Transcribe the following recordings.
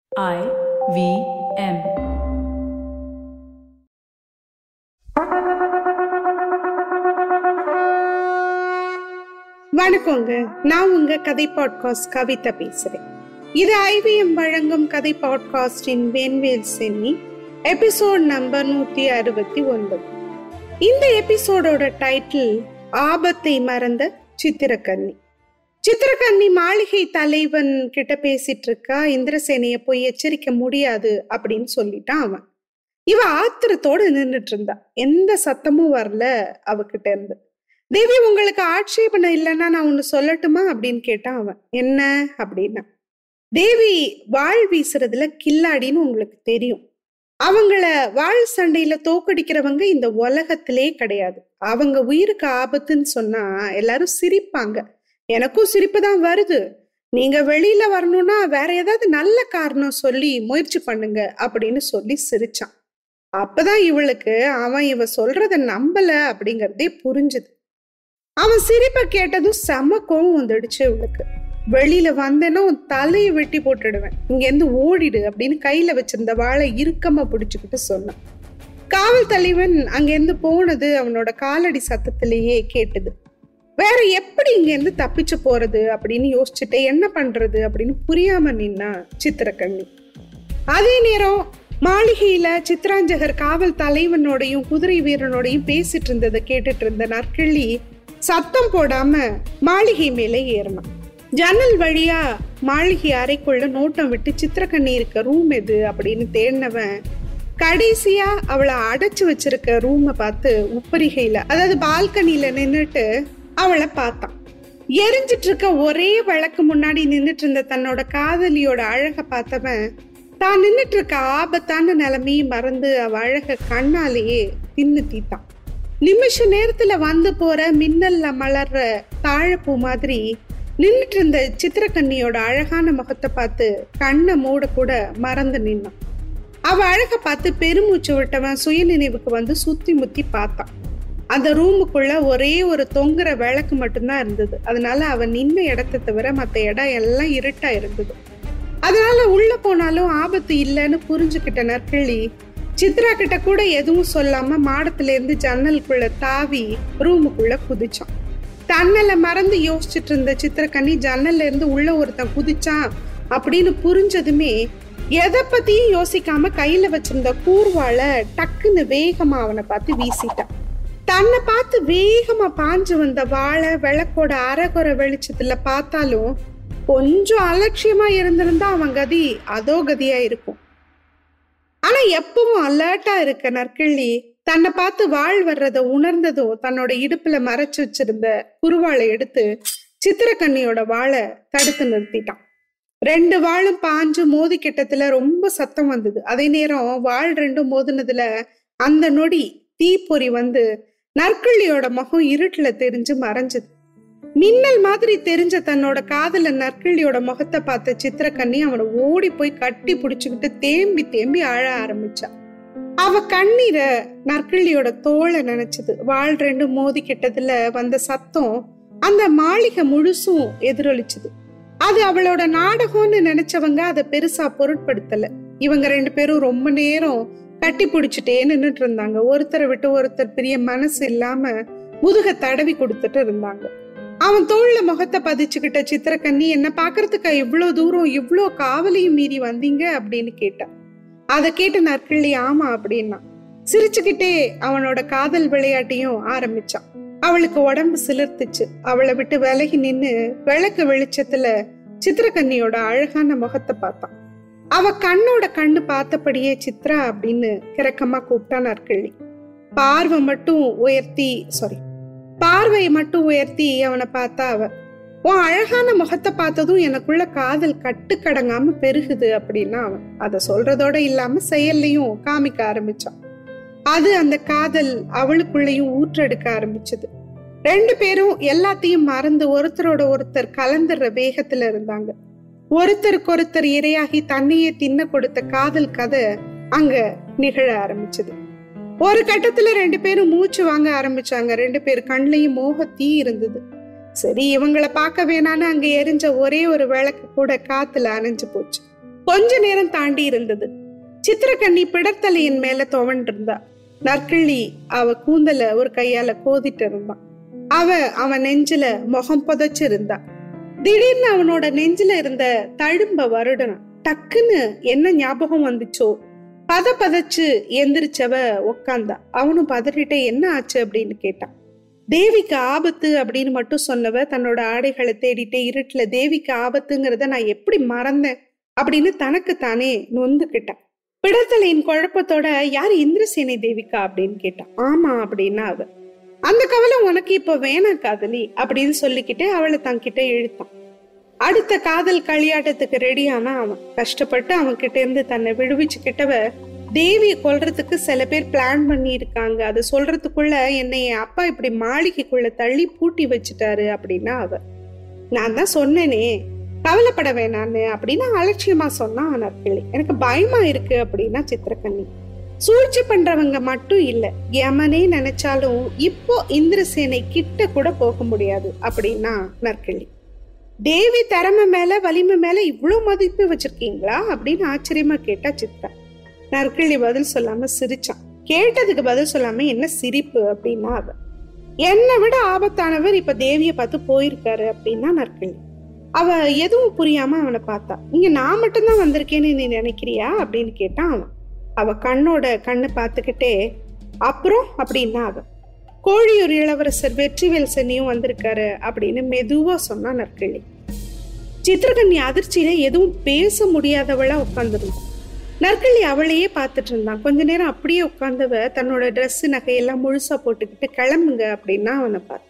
I V M. வணக்கங்க நான் உங்க கதை பாட்காஸ்ட் கவிதா பேசுறேன் இது ஐவிஎம் வழங்கும் கதை பாட்காஸ்டின் வென்வேல் சென்னி எபிசோட் நம்பர் நூத்தி அறுபத்தி ஒன்பது இந்த எபிசோடோட டைட்டில் ஆபத்தை மறந்த சித்திரக்கன்னி சித்திரக்கன்னி மாளிகை தலைவன் கிட்ட பேசிட்டு இருக்கா இந்திரசேனைய போய் எச்சரிக்க முடியாது அப்படின்னு சொல்லிட்டான் அவன் இவ ஆத்திரத்தோட நின்னுட்டு இருந்தா எந்த சத்தமும் வரல அவகிட்ட இருந்து தேவி உங்களுக்கு ஆட்சேபணம் இல்லைன்னா நான் ஒண்ணு சொல்லட்டுமா அப்படின்னு கேட்டான் அவன் என்ன அப்படின்னா தேவி வாழ் வீசுறதுல கில்லாடின்னு உங்களுக்கு தெரியும் அவங்கள வாழ் சண்டையில தோக்கடிக்கிறவங்க இந்த உலகத்திலே கிடையாது அவங்க உயிருக்கு ஆபத்துன்னு சொன்னா எல்லாரும் சிரிப்பாங்க எனக்கும் சிரிப்பு தான் வருது நீங்க வெளியில வரணும்னா வேற ஏதாவது நல்ல காரணம் சொல்லி முயற்சி பண்ணுங்க அப்படின்னு சொல்லி சிரிச்சான் அப்பதான் இவளுக்கு அவன் இவ சொல்றத நம்பல அப்படிங்கறதே புரிஞ்சுது அவன் சிரிப்பை கேட்டதும் செம கோவம் வந்துடுச்சு இவளுக்கு வெளியில வந்தேன்னா உன் தலையை வெட்டி போட்டுடுவேன் இங்க இருந்து ஓடிடு அப்படின்னு கையில வச்சிருந்த வாழை இறுக்கமா பிடிச்சுக்கிட்டு சொன்னான் காவல் தலைவன் அங்கிருந்து போனது அவனோட காலடி சத்தத்திலேயே கேட்டது வேற எப்படி இங்க இருந்து தப்பிச்சு போறது அப்படின்னு யோசிச்சுட்டு என்ன பண்றது அப்படின்னு புரியாம நின்னா சித்திரக்கண்ணி அதே நேரம் மாளிகையில சித்ராஞ்சகர் காவல் தலைவனோடையும் குதிரை வீரனோடையும் பேசிட்டு இருந்ததை கேட்டுட்டு இருந்த நற்கிள்ளி சத்தம் போடாம மாளிகை மேலே ஏறினான் ஜன்னல் வழியா மாளிகை அறைக்குள்ள நோட்டம் விட்டு சித்திரக்கண்ணி இருக்க ரூம் எது அப்படின்னு தேடினவன் கடைசியா அவளை அடைச்சு வச்சிருக்க ரூமை பார்த்து உப்பரிகையில அதாவது பால்கனில நின்னுட்டு அவளை பார்த்தான் எரிஞ்சிட்டு இருக்க ஒரே விளக்கு முன்னாடி நின்னுட்டு இருந்த தன்னோட காதலியோட அழக பார்த்தவன் தான் நின்னுட்டு இருக்க ஆபத்தான நிலைமையும் மறந்து அவ அழக கண்ணாலேயே தின்னு தீத்தான் நிமிஷ நேரத்துல வந்து போற மின்னல்ல மலர்ற தாழப்பூ மாதிரி நின்றுட்டு இருந்த சித்திரக்கண்ணியோட அழகான முகத்தை பார்த்து கண்ணை மூட கூட மறந்து நின்னான் அவ அழக பார்த்து பெருமூச்சு விட்டவன் சுயநினைவுக்கு வந்து சுத்தி முத்தி பார்த்தான் அந்த ரூமுக்குள்ள ஒரே ஒரு தொங்குற விளக்கு மட்டும்தான் இருந்தது அதனால அவன் நின்ன இடத்த தவிர மற்ற இடம் எல்லாம் இருட்டா இருந்தது அதனால உள்ள போனாலும் ஆபத்து இல்லைன்னு புரிஞ்சுக்கிட்ட நற்கிள்ளி சித்ரா கிட்ட கூட எதுவும் சொல்லாம மாடத்துல இருந்து ஜன்னலுக்குள்ள தாவி ரூமுக்குள்ள குதிச்சான் தன்னல மறந்து யோசிச்சுட்டு இருந்த சித்திரக்கண்ணி ஜன்னல்ல இருந்து உள்ள ஒருத்தன் குதிச்சான் அப்படின்னு புரிஞ்சதுமே எதை பத்தியும் யோசிக்காம கையில வச்சிருந்த கூர்வாள டக்குன்னு வேகமா அவனை பார்த்து வீசிட்டான் தன்னை பார்த்து வேகமா பாஞ்சு வந்த வாழை விளக்கோட அரைகுறை வெளிச்சத்துல பார்த்தாலும் கொஞ்சம் அலட்சியமா இருந்திருந்தா அவன் கதி அதோ கதியா இருக்கும் ஆனா எப்பவும் அலர்ட்டா இருக்க நற்கிள்ளி தன்னை பார்த்து வாழ் வர்றத உணர்ந்ததும் தன்னோட இடுப்புல மறைச்சு வச்சிருந்த குருவாளை எடுத்து சித்திரக்கண்ணியோட வாழை தடுத்து நிறுத்திட்டான் ரெண்டு வாழும் பாஞ்சு மோதி கிட்டத்துல ரொம்ப சத்தம் வந்தது அதே நேரம் வாழ் ரெண்டும் மோதினதுல அந்த நொடி தீப்பொறி வந்து நற்கிள்ளியோட முகம் இருட்டுல தெரிஞ்சு மறைஞ்சது மின்னல் மாதிரி தெரிஞ்ச தன்னோட காதல நற்கிள்ளியோட முகத்தை பார்த்த சித்திரக்கண்ணி அவனை ஓடி போய் கட்டி பிடிச்சுக்கிட்டு தேம்பி தேம்பி அழ ஆரம்பிச்சா அவ கண்ணீரை நற்கிள்ளியோட தோலை நினைச்சது வாழ் ரெண்டு மோதி கிட்டதுல வந்த சத்தம் அந்த மாளிகை முழுசும் எதிரொலிச்சது அது அவளோட நாடகம்னு நினைச்சவங்க அதை பெருசா பொருட்படுத்தல இவங்க ரெண்டு பேரும் ரொம்ப நேரம் கட்டி பிடிச்சிட்டே நின்றுட்டு இருந்தாங்க ஒருத்தரை விட்டு ஒருத்தர் பெரிய மனசு இல்லாம முதுக தடவி கொடுத்துட்டு இருந்தாங்க அவன் தோல்ல முகத்தை பதிச்சுக்கிட்ட சித்திரக்கண்ணி என்ன பாக்குறதுக்கு இவ்வளவு தூரம் இவ்வளோ காவலையும் மீறி வந்தீங்க அப்படின்னு கேட்டான் அதை கேட்டு நற்கிள்ளி ஆமா அப்படின்னா சிரிச்சுக்கிட்டே அவனோட காதல் விளையாட்டையும் ஆரம்பிச்சான் அவளுக்கு உடம்பு சிலிர்த்துச்சு அவளை விட்டு விலகி நின்னு விளக்கு வெளிச்சத்துல சித்திரக்கண்ணியோட அழகான முகத்தை பார்த்தான் அவ கண்ணோட கண்ணு பார்த்தபடியே சித்ரா அப்படின்னு கிறக்கமா கூப்பிட்டா நற்கிள்ளி பார்வை மட்டும் உயர்த்தி சாரி பார்வையை மட்டும் உயர்த்தி அவனை பார்த்தா அவ உன் அழகான முகத்தை பார்த்ததும் எனக்குள்ள காதல் கட்டுக்கடங்காம பெருகுது அப்படின்னா அவன் அதை சொல்றதோட இல்லாம செயல்லையும் காமிக்க ஆரம்பிச்சான் அது அந்த காதல் அவளுக்குள்ளேயும் ஊற்றெடுக்க ஆரம்பிச்சது ரெண்டு பேரும் எல்லாத்தையும் மறந்து ஒருத்தரோட ஒருத்தர் கலந்துடுற வேகத்துல இருந்தாங்க ஒருத்தருக்கு ஒருத்தர் இரையாகி தன்னையே தின்ன கொடுத்த காதல் கதை அங்க நிகழ ஆரம்பிச்சது ஒரு கட்டத்துல ரெண்டு பேரும் மூச்சு வாங்க ஆரம்பிச்சாங்க ரெண்டு பேர் கண்லயும் மோக தீ இருந்தது சரி இவங்கள பார்க்க வேணான்னு அங்க எரிஞ்ச ஒரே ஒரு விளக்கு கூட காத்துல அணைஞ்சு போச்சு கொஞ்ச நேரம் தாண்டி இருந்தது சித்திரக்கண்ணி பிடத்தலையின் மேல துவண்டிருந்தா நற்கிள்ளி அவ கூந்தல ஒரு கையால கோதிட்டு இருந்தான் அவ அவன் நெஞ்சில முகம் புதைச்சிருந்தா திடீர்னு அவனோட நெஞ்சில இருந்த தழும்ப வருடணும் டக்குன்னு என்ன ஞாபகம் வந்துச்சோ பத பதச்சு எந்திரிச்சவ உக்காந்தா அவனும் பதறிட்டே என்ன ஆச்சு அப்படின்னு கேட்டான் தேவிக்கு ஆபத்து அப்படின்னு மட்டும் சொன்னவ தன்னோட ஆடைகளை தேடிட்டே இருட்டுல தேவிக்கு ஆபத்துங்கிறத நான் எப்படி மறந்தேன் அப்படின்னு தனக்கு தானே நொந்துக்கிட்டான் பிடத்தலையின் குழப்பத்தோட யார் இந்திரசேனை தேவிக்கா அப்படின்னு கேட்டான் ஆமா அப்படின்னா அவ அந்த கவலை உனக்கு இப்ப வேணாம் காதலி அப்படின்னு சொல்லிக்கிட்டு அவளை தங்கிட்ட இழுத்தான் அடுத்த காதல் களியாட்டத்துக்கு ரெடியானா அவன் கஷ்டப்பட்டு அவன் கிட்ட இருந்து தன்னை விடுவிச்சுக்கிட்டவ தேவியை கொல்றதுக்கு சில பேர் பிளான் பண்ணி இருக்காங்க அதை சொல்றதுக்குள்ள என்னை என் அப்பா இப்படி மாளிகைக்குள்ள தள்ளி பூட்டி வச்சுட்டாரு அப்படின்னா அவ நான் தான் சொன்னேனே கவலைப்பட வேணான்னு அப்படின்னு அலட்சியமா சொன்னான் நற்கிளி எனக்கு பயமா இருக்கு அப்படின்னா சித்திரக்கண்ணி சூழ்ச்சி பண்றவங்க மட்டும் இல்ல யமனே நினைச்சாலும் இப்போ இந்திரசேனை கிட்ட கூட போக முடியாது அப்படின்னா நற்கிளி தேவி திறமை மேல வலிமை மேல இவ்வளவு மதிப்பு வச்சிருக்கீங்களா அப்படின்னு ஆச்சரியமா கேட்டா சித்ரா நற்கிள்ளி பதில் சொல்லாம சிரிச்சான் கேட்டதுக்கு பதில் சொல்லாம என்ன சிரிப்பு அப்படின்னா அவ என்னை விட ஆபத்தானவர் இப்ப தேவிய பார்த்து போயிருக்காரு அப்படின்னா நற்கிள்ளி அவ எதுவும் புரியாம அவனை பார்த்தா இங்க நான் மட்டும்தான் வந்திருக்கேன்னு நீ நினைக்கிறியா அப்படின்னு கேட்டான் அவன் அவ கண்ணோட கண்ணு பார்த்துக்கிட்டே அப்புறம் அப்படின்னா அவ கோழியூர் இளவரசர் வெற்றிவேல் சென்னியும் வந்திருக்காரு அப்படின்னு மெதுவா சொன்னா நற்கிள்ளி சித்திரகண்ணி அதிர்ச்சியில எதுவும் பேச முடியாதவளா உட்காந்துருந்தான் நற்கிள்ளி அவளையே பார்த்துட்டு இருந்தான் கொஞ்ச நேரம் அப்படியே உட்காந்தவ தன்னோட ட்ரெஸ் நகையெல்லாம் முழுசா போட்டுக்கிட்டு கிளம்புங்க அப்படின்னா அவனை பார்த்து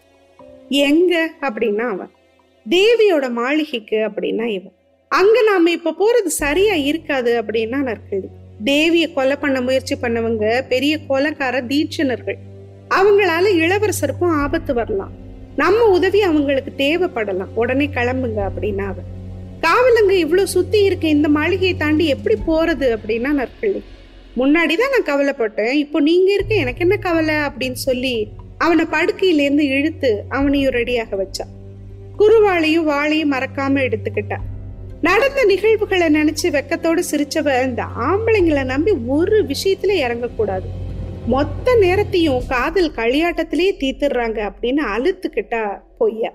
எங்க அப்படின்னா அவன் தேவியோட மாளிகைக்கு அப்படின்னா இவன் அங்க நாம இப்ப போறது சரியா இருக்காது அப்படின்னா நற்கிள்ளி தேவிய கொலை பண்ண முயற்சி பண்ணவங்க பெரிய கொலைக்கார தீட்சணர்கள் அவங்களால இளவரசருக்கும் ஆபத்து வரலாம் நம்ம உதவி அவங்களுக்கு தேவைப்படலாம் உடனே கிளம்புங்க அப்படின்னா அவன் காவலங்க இவ்வளவு சுத்தி இருக்க இந்த மாளிகையை தாண்டி எப்படி போறது அப்படின்னா நற்கிள்ளி முன்னாடிதான் நான் கவலைப்பட்டேன் இப்போ நீங்க இருக்க எனக்கு என்ன கவலை அப்படின்னு சொல்லி அவனை படுக்கையிலேருந்து இழுத்து அவனையும் ரெடியாக வச்சான் குருவாளையும் வாளையும் மறக்காம எடுத்துக்கிட்டா நடந்த நிகழ்வுகளை நினைச்சு வெக்கத்தோடு சிரிச்சவ இந்த ஆம்பளைங்களை நம்பி ஒரு விஷயத்துல இறங்கக்கூடாது மொத்த நேரத்தையும் காதல் களியாட்டத்திலேயே தீத்துடுறாங்க அப்படின்னு அழுத்துக்கிட்டா பொய்யா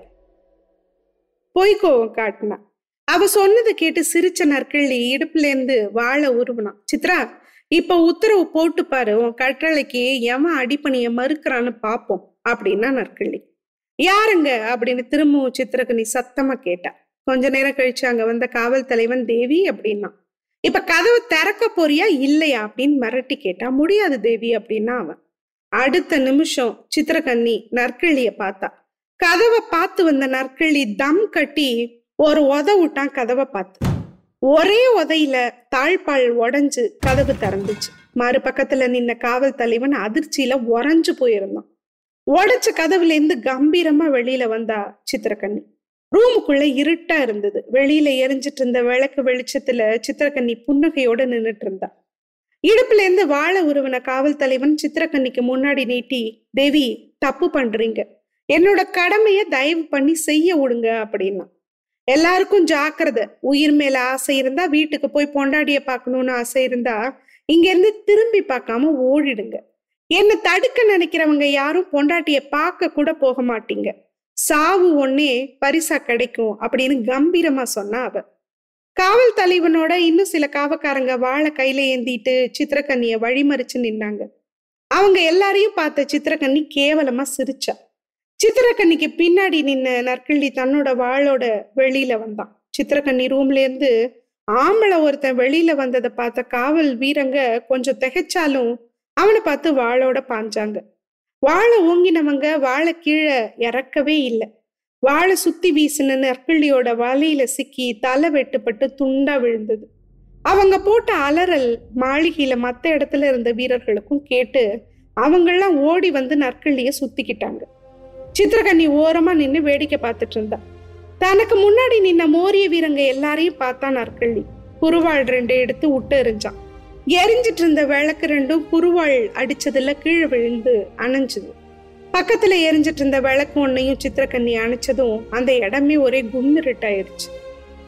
பொய்கோவம் காட்டினா அவ சொன்னதை கேட்டு சிரிச்ச நற்கிள்ளி இடுப்புல இருந்து வாழை உருவினான் சித்ரா இப்ப உத்தரவு போட்டு பாரு உன் கட்டளைக்கு எவன் அடிப்பணிய மறுக்கிறான்னு பாப்போம் அப்படின்னா நற்கிள்ளி யாருங்க அப்படின்னு திரும்பவும் சித்திரகனி சத்தமா கேட்டா கொஞ்ச நேரம் கழிச்சு அங்க வந்த காவல் தலைவன் தேவி அப்படின்னா இப்ப கதவை திறக்க போறியா இல்லையா அப்படின்னு மிரட்டி கேட்டா முடியாது தேவி அப்படின்னா அவன் அடுத்த நிமிஷம் சித்திரகன்னி நற்கிள்ளிய பார்த்தா கதவை பார்த்து வந்த நற்கிள்ளி தம் கட்டி ஒரு உத விட்டான் கதவை பார்த்து ஒரே உதையில தாழ்பால் உடஞ்சு கதவு திறந்துச்சு மறுபக்கத்துல நின்ன காவல் தலைவன் அதிர்ச்சியில உறைஞ்சு போயிருந்தான் உடைச்ச கதவுல இருந்து கம்பீரமா வெளியில வந்தா சித்திரக்கண்ணி ரூமுக்குள்ள இருட்டா இருந்தது வெளியில எரிஞ்சிட்டு இருந்த விளக்கு வெளிச்சத்துல சித்திரக்கண்ணி புன்னகையோட நின்னுட்டு இருந்தா இடுப்புல இருந்து வாழை உருவன காவல் தலைவன் சித்திரக்கண்ணிக்கு முன்னாடி நீட்டி தேவி தப்பு பண்றீங்க என்னோட கடமைய தயவு பண்ணி செய்ய விடுங்க அப்படின்னா எல்லாருக்கும் ஜாக்கிரதை உயிர் மேல ஆசை இருந்தா வீட்டுக்கு போய் பொண்டாடிய பார்க்கணும்னு ஆசை இருந்தா இங்க இருந்து திரும்பி பார்க்காம ஓடிடுங்க என்ன தடுக்க நினைக்கிறவங்க யாரும் பொண்டாட்டிய பார்க்க கூட போக மாட்டீங்க சாவு ஒன்னே பரிசா கிடைக்கும் அப்படின்னு கம்பீரமா சொன்னா அவ காவல் தலைவனோட இன்னும் சில காவக்காரங்க வாழை கையில ஏந்திட்டு சித்திரக்கண்ணிய வழிமறிச்சு நின்னாங்க அவங்க எல்லாரையும் பார்த்த சித்திரக்கண்ணி கேவலமா சிரிச்சா சித்திரக்கண்ணிக்கு பின்னாடி நின்ன நற்கிள்ளி தன்னோட வாளோட வெளியில வந்தான் சித்திரக்கண்ணி ரூம்ல இருந்து ஆம்பளை ஒருத்தன் வெளியில வந்ததை பார்த்த காவல் வீரங்க கொஞ்சம் திகைச்சாலும் அவனை பார்த்து வாளோட பாஞ்சாங்க வாழை ஓங்கினவங்க வாழை கீழே இறக்கவே இல்லை வாழை சுத்தி வீசின நற்கிள்ளியோட வலையில சிக்கி தலை வெட்டுப்பட்டு துண்டா விழுந்தது அவங்க போட்ட அலறல் மாளிகையில மத்த இடத்துல இருந்த வீரர்களுக்கும் கேட்டு அவங்கெல்லாம் ஓடி வந்து நற்கிள்ளிய சுத்திக்கிட்டாங்க சித்திரகண்ணி ஓரமா நின்னு வேடிக்கை பார்த்துட்டு இருந்தா தனக்கு முன்னாடி நின்ன மோரிய வீரங்க எல்லாரையும் பார்த்தா நற்கிள்ளி குருவாள் ரெண்டு எடுத்து விட்டு எறிஞ்சான் எரிஞ்சிட்டு இருந்த விளக்கு ரெண்டும் குருவாள் அடிச்சதுல கீழே விழுந்து அணைஞ்சுது பக்கத்துல எரிஞ்சிட்டு இருந்த விளக்கு ஒன்னையும் சித்திரக்கண்ணி அணைச்சதும் அந்த இடமே ஒரே கும்மிருட்டாயிருச்சு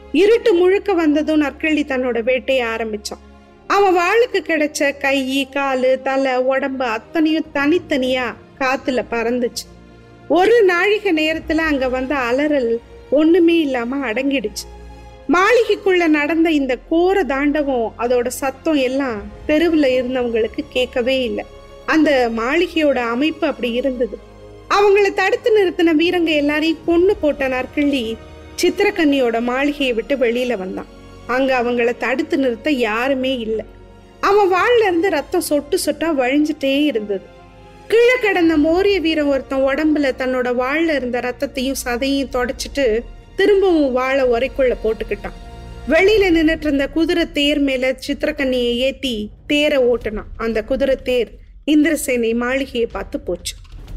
இருட்டு முழுக்க வந்ததும் நற்கிள்ளி தன்னோட வேட்டையை ஆரம்பிச்சான் அவன் வாளுக்கு கிடைச்ச கை காலு தலை உடம்பு அத்தனையும் தனித்தனியா காத்துல பறந்துச்சு ஒரு நாழிகை நேரத்துல அங்க வந்த அலறல் ஒண்ணுமே இல்லாம அடங்கிடுச்சு மாளிகைக்குள்ள நடந்த இந்த கோர தாண்டவம் அதோட சத்தம் எல்லாம் தெருவுல இருந்தவங்களுக்கு கேட்கவே இல்லை அந்த மாளிகையோட அமைப்பு அப்படி இருந்தது அவங்கள தடுத்து நிறுத்தின வீரங்க எல்லாரையும் கொண்டு போட்ட நற்கிள்ளி சித்திரக்கன்னியோட மாளிகையை விட்டு வெளியில வந்தான் அங்க அவங்கள தடுத்து நிறுத்த யாருமே இல்லை அவன் வாள்ல இருந்து ரத்தம் சொட்டு சொட்டா வழிஞ்சிட்டே இருந்தது கீழே கிடந்த மோரிய வீரன் ஒருத்தன் உடம்புல தன்னோட வாள்ல இருந்த ரத்தத்தையும் சதையும் தொடச்சிட்டு திரும்பவும் வாழை உரைக்குள்ள போட்டுக்கிட்டான் வெளியில நின்னுட்டு இருந்த குதிரை தேர் மேல சித்திரக்கண்ணியை ஏத்தி தேரை ஓட்டுனான் அந்த குதிரை தேர் இந்திரசேனை மாளிகையை பார்த்து போச்சு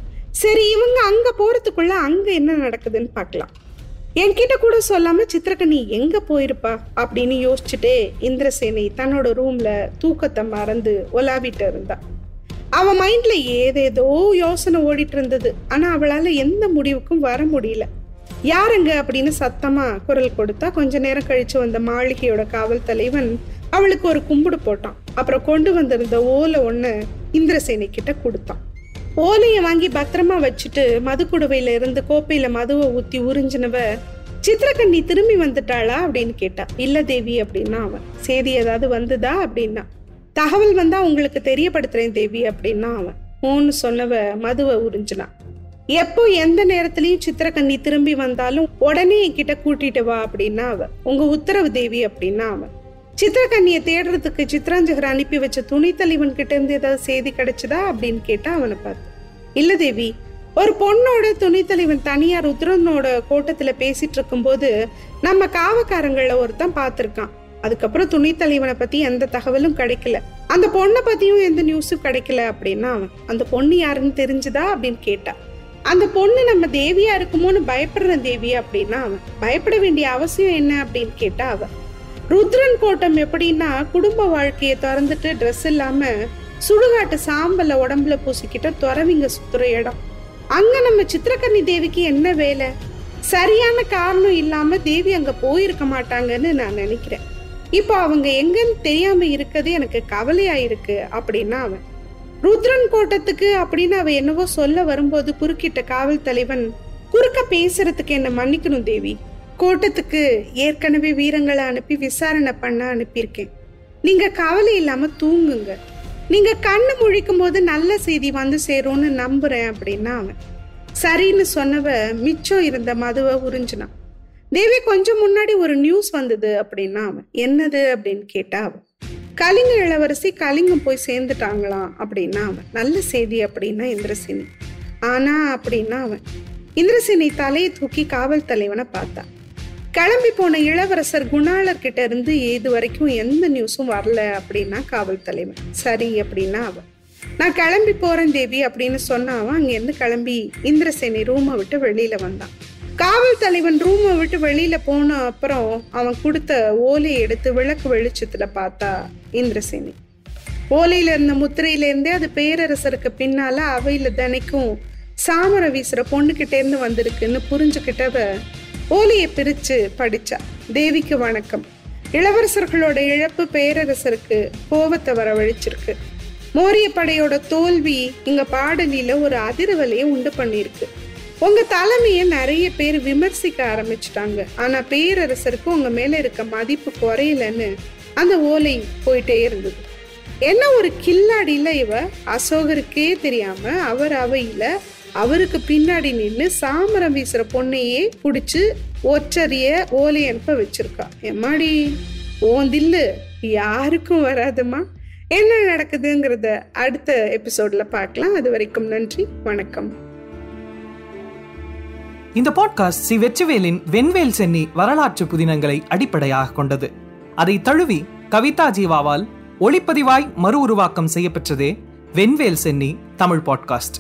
சரி இவங்க அங்க போறதுக்குள்ள அங்க என்ன நடக்குதுன்னு பார்க்கலாம் என்கிட்ட கூட சொல்லாம சித்திரக்கண்ணி எங்க போயிருப்பா அப்படின்னு யோசிச்சுட்டே இந்திரசேனை தன்னோட ரூம்ல தூக்கத்தை மறந்து ஒலாவிட்டு இருந்தா அவ மைண்ட்ல ஏதேதோ யோசனை ஓடிட்டு இருந்தது ஆனா அவளால எந்த முடிவுக்கும் வர முடியல யாருங்க அப்படின்னு சத்தமா குரல் கொடுத்தா கொஞ்ச நேரம் கழிச்சு வந்த மாளிகையோட காவல் தலைவன் அவளுக்கு ஒரு கும்பிடு போட்டான் அப்புறம் கொண்டு வந்திருந்த ஓலை ஒண்ணு இந்திரசேனை கிட்ட கொடுத்தான் ஓலையை வாங்கி பத்திரமா வச்சுட்டு மதுக்குடுவையில இருந்து கோப்பையில மதுவை ஊத்தி உறிஞ்சினவ சித்திரக்கண்ணி திரும்பி வந்துட்டாளா அப்படின்னு கேட்டா இல்ல தேவி அப்படின்னா அவன் செய்தி ஏதாவது வந்ததா அப்படின்னா தகவல் வந்தா உங்களுக்கு தெரியப்படுத்துறேன் தேவி அப்படின்னா அவன் ஓன்னு சொன்னவ மதுவை உறிஞ்சினான் எப்போ எந்த நேரத்திலயும் சித்திரக்கண்ணி திரும்பி வந்தாலும் உடனே என்கிட்ட கூட்டிட்டு வா அப்படின்னா அவ உங்க உத்தரவு தேவி அப்படின்னா அவன் சித்திரக்கண்ணியை தேடுறதுக்கு சித்ராஞ்சகர் அனுப்பி வச்ச துணித்தலைவன் கிட்ட இருந்து ஏதாவது செய்தி கிடைச்சதா அப்படின்னு கேட்டா அவனை பார்த்து இல்ல தேவி ஒரு பொண்ணோட துணித்தலைவன் தனியா ருத்ரனோட கோட்டத்துல பேசிட்டு இருக்கும்போது நம்ம காவக்காரங்கள ஒருத்தன் பார்த்திருக்கான் அதுக்கப்புறம் துணித்தலைவனை பத்தி எந்த தகவலும் கிடைக்கல அந்த பொண்ணை பத்தியும் எந்த நியூஸும் கிடைக்கல அப்படின்னா அவன் அந்த பொண்ணு யாருன்னு தெரிஞ்சுதா அப்படின்னு கேட்டா அந்த பொண்ணு நம்ம தேவியா இருக்குமோன்னு பயப்படுற தேவி அப்படின்னா அவன் பயப்பட வேண்டிய அவசியம் என்ன அப்படின்னு கேட்டா அவன் ருத்ரன் கோட்டம் எப்படின்னா குடும்ப வாழ்க்கையை திறந்துட்டு ட்ரெஸ் இல்லாம சுடுகாட்டு சாம்பல உடம்புல பூசிக்கிட்ட துறவிங்க சுத்துற இடம் அங்க நம்ம சித்திரக்கன்னி தேவிக்கு என்ன வேலை சரியான காரணம் இல்லாம தேவி அங்க போயிருக்க மாட்டாங்கன்னு நான் நினைக்கிறேன் இப்போ அவங்க எங்கன்னு தெரியாம இருக்கிறது எனக்கு கவலையா இருக்கு அப்படின்னா அவன் ருத்ரன் கோட்டத்துக்கு அப்படின்னு அவ என்னவோ சொல்ல வரும்போது குறுக்கிட்ட காவல் தலைவன் குறுக்க பேசுறதுக்கு என்ன மன்னிக்கணும் தேவி கோட்டத்துக்கு ஏற்கனவே வீரங்களை அனுப்பி விசாரணை பண்ண அனுப்பியிருக்கேன் நீங்க கவலை இல்லாம தூங்குங்க நீங்க கண்ணு முழிக்கும் போது நல்ல செய்தி வந்து சேரும்னு நம்புறேன் அப்படின்னா அவன் சரின்னு சொன்னவ மிச்சம் இருந்த மதுவை உறிஞ்சினான் தேவி கொஞ்சம் முன்னாடி ஒரு நியூஸ் வந்தது அப்படின்னா அவன் என்னது அப்படின்னு கேட்டா அவன் கலிங்க இளவரசி கலிங்கம் போய் சேர்ந்துட்டாங்களாம் அப்படின்னா அவன் நல்ல செய்தி அப்படின்னா இந்திரசேனி ஆனா அப்படின்னா அவன் இந்திரசேனி தலையை தூக்கி காவல் தலைவனை பார்த்தான் கிளம்பி போன இளவரசர் குணாளர் கிட்ட இருந்து இது வரைக்கும் எந்த நியூஸும் வரல அப்படின்னா காவல் தலைவன் சரி அப்படின்னா அவன் நான் கிளம்பி போறேன் தேவி அப்படின்னு சொன்ன அவன் அங்கேருந்து கிளம்பி இந்திரசேனி ரூமை விட்டு வெளியில வந்தான் காவல் தலைவன் ரூமை விட்டு வெளியில போன அப்புறம் அவன் கொடுத்த ஓலையை எடுத்து விளக்கு வெளிச்சத்துல பார்த்தா இந்திரசேனி ஓலையில இருந்த முத்திரையில இருந்தே அது பேரரசருக்கு பின்னால அவையில தினைக்கும் சாமர வீசுற பொண்ணுகிட்ட இருந்து வந்திருக்குன்னு புரிஞ்சுக்கிட்டவ ஓலையை பிரிச்சு படிச்சா தேவிக்கு வணக்கம் இளவரசர்களோட இழப்பு பேரரசருக்கு கோபத்தை வரவழைச்சிருக்கு மோரிய படையோட தோல்வி இங்க பாடலில ஒரு அதிர்வலையை உண்டு பண்ணிருக்கு உங்க தலைமைய நிறைய பேர் விமர்சிக்க ஆரம்பிச்சிட்டாங்க ஆனா பேரரசருக்கு உங்க மேல இருக்க மதிப்பு குறையலன்னு அந்த ஓலை போயிட்டே இருந்தது என்ன ஒரு கில்லாடியில இவ அசோகருக்கே தெரியாம அவர் அவையில அவருக்கு பின்னாடி நின்று சாமரம் வீசுற பொண்ணையே புடிச்சு ஒற்றறிய ஓலை அனுப்ப வச்சிருக்கா எம்மாடி ஓன் தில்லு யாருக்கும் வராதுமா என்ன நடக்குதுங்கிறத அடுத்த எபிசோட்ல பார்க்கலாம் அது வரைக்கும் நன்றி வணக்கம் இந்த பாட்காஸ்ட் சி வெற்றிவேலின் வெண்வேல் சென்னி வரலாற்று புதினங்களை அடிப்படையாக கொண்டது அதை தழுவி கவிதா ஜீவாவால் ஒளிப்பதிவாய் மறு உருவாக்கம் செய்யப்பெற்றதே வெண்வேல் சென்னி தமிழ் பாட்காஸ்ட்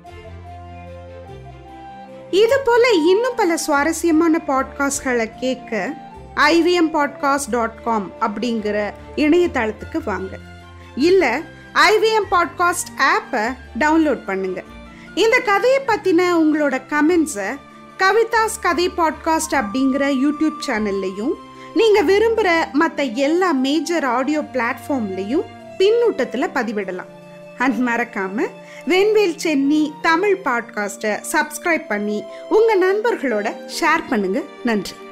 இது போல இன்னும் பல சுவாரஸ்யமான பாட்காஸ்ட்களை கேட்க ஐவிஎம் பாட்காஸ்ட் டாட் காம் அப்படிங்கிற இணையதளத்துக்கு வாங்க இல்லை ஐவிஎம் பாட்காஸ்ட் ஆப்பை டவுன்லோட் பண்ணுங்க இந்த கதையை பற்றின உங்களோட கமெண்ட்ஸை கவிதாஸ் கதை பாட்காஸ்ட் அப்படிங்கிற யூடியூப் சேனல்லையும் நீங்க விரும்புற மத்த எல்லா மேஜர் ஆடியோ பிளாட்ஃபார்ம்லயும் பின்னூட்டத்துல பதிவிடலாம் அண்ட் மறக்காம வெண்வேல் சென்னி தமிழ் பாட்காஸ்ட்டை சப்ஸ்கிரைப் பண்ணி உங்க நண்பர்களோட ஷேர் பண்ணுங்க நன்றி